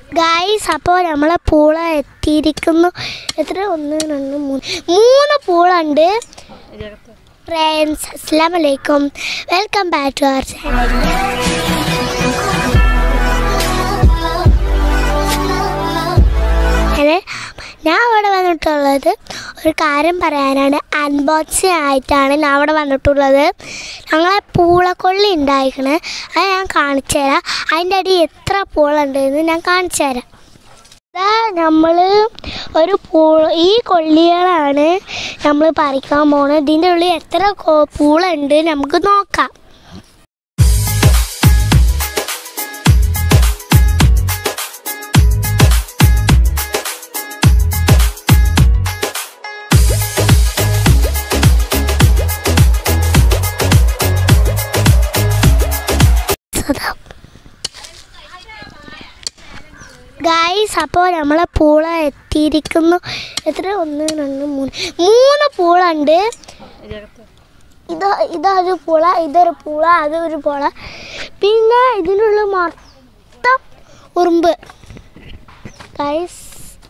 guys അപ്പോൾ നമ്മളെ പൂള എത്തിയിരിക്കുന്നു എത്ര ഒന്ന് രണ്ട് മൂന്ന് മൂന്ന് പൂളുണ്ട് ഫ്രണ്ട്സ് അസ്സാം വലൈക്കും welcome back to our channel ഞാൻ അവിടെ വന്നിട്ടുള്ളത് ഒരു കാര്യം പറയാനാണ് അൺബോക്സിങ് ആയിട്ടാണ് ഞാൻ അവിടെ വന്നിട്ടുള്ളത് ഞങ്ങളെ പൂളക്കൊള്ളി ഉണ്ടായിക്കണ് അത് ഞാൻ കാണിച്ചു തരാം അതിൻ്റെ അടിയിൽ എത്ര പൂളുണ്ട് എന്ന് ഞാൻ കാണിച്ചു തരാം ഇതാ നമ്മൾ ഒരു പൂ ഈ കൊള്ളികളാണ് നമ്മൾ പറിക്കാൻ പോകുന്നത് ഇതിൻ്റെ ഉള്ളിൽ എത്ര കൊ- പൂളുണ്ട് നമുക്ക് നോക്കാം ഗായ്സ് അപ്പോൾ നമ്മളെ പൂള എത്തിയിരിക്കുന്നു എത്ര ഒന്ന് രണ്ട് മൂന്ന് മൂന്ന് പൂളുണ്ട് ഇത് ഇതൊരു പുള ഇതൊരു പുള അതൊരു പുള പിന്നെ ഇതിനുള്ള മൊത്തം ഉറുമ്പ് ഗൈസ്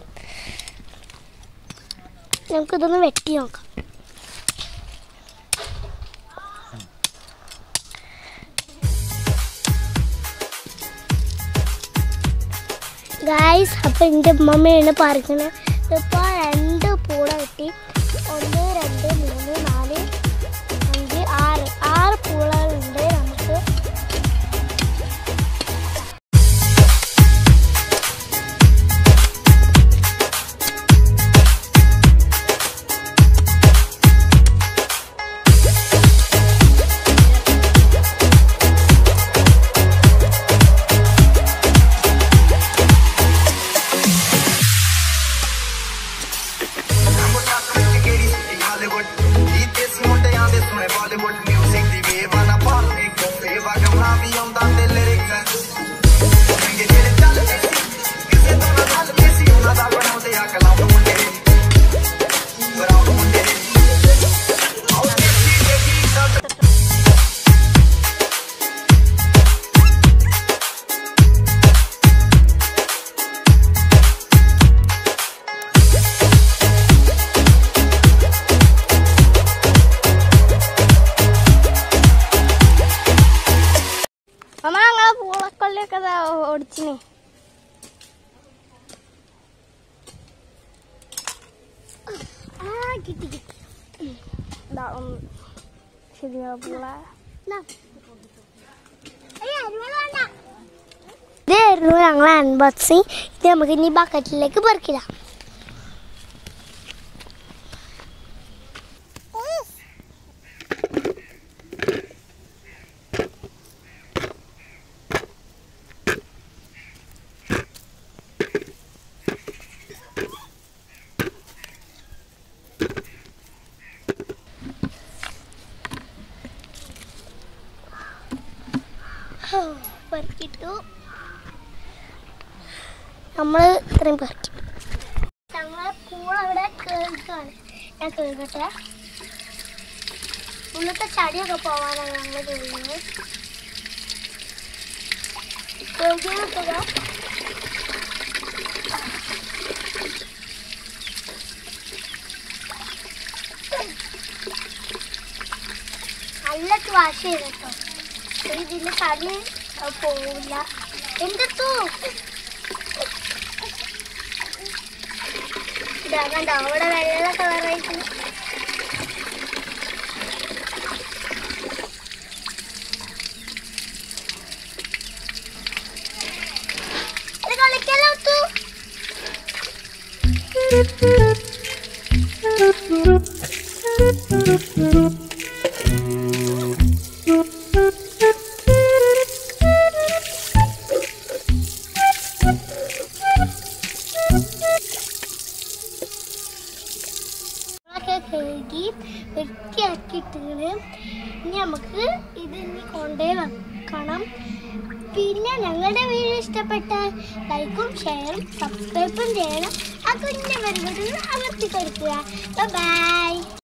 നമുക്കിതൊന്ന് വെട്ടി നോക്കാം ഗായ്സ് അപ്പം എൻ്റെ ഉമ്മമ്മയാണ് പറിക്കുന്നത് ഇപ്പോൾ രണ്ട് പൂള കിട്ടി ഒന്ന് രണ്ട് മൂന്ന് നാല് അഞ്ച് ആറ് ആറ് പൂളകളുണ്ട് നമുക്ക് അമ്മ ഞങ്ങളെ പൂളക്കൊള്ളിയൊക്കെ ഒടിച്ചിനെ ആ കിട്ടി കിട്ടി ഇതാ ഒന്ന് ശരിയാ പൂള ഇതായിരുന്നു ഞങ്ങളെ അൺബോക്സിങ് ഇത് നമുക്ക് ഇനി ബക്കറ്റിലേക്ക് പെറുക്കിടാം പെറുക്കിട്ടു നമ്മൾ ഇത്രയും പെറുക്കി ഞങ്ങളെ പൂൾ അവിടെ കേൾക്കാണ് ഞാൻ കേൾക്കട്ടെ ഉള്ളത്തെ ചടിയൊക്കെ പോവാനാണ് ഞങ്ങൾ ചെയ്യുന്നത് കേൾക്കുക നല്ല വാഷ് ചെയ്തോ ഇതിന്റെ കടി പോവില്ല എന്തെത്തൂ ഇതാ കണ്ടോ അവിടെ വെള്ള കളറായിട്ട് ഇത് കളിക്കല്ലോ ഒത്തു ഒക്കെ കഴുകി വൃത്തിയാക്കിയിട്ടാണ് ഇനി നമുക്ക് ഇത് ഇനി കൊണ്ടേ വെക്കണം പിന്നെ ഞങ്ങളുടെ വീഡിയോ ഇഷ്ടപ്പെട്ടാൽ ലൈക്കും ഷെയറും സബ്സ്ക്രൈബും ചെയ്യണം ആ കുഞ്ഞു വരുന്നത് അമർത്തി കൊടുക്കുക ബൈ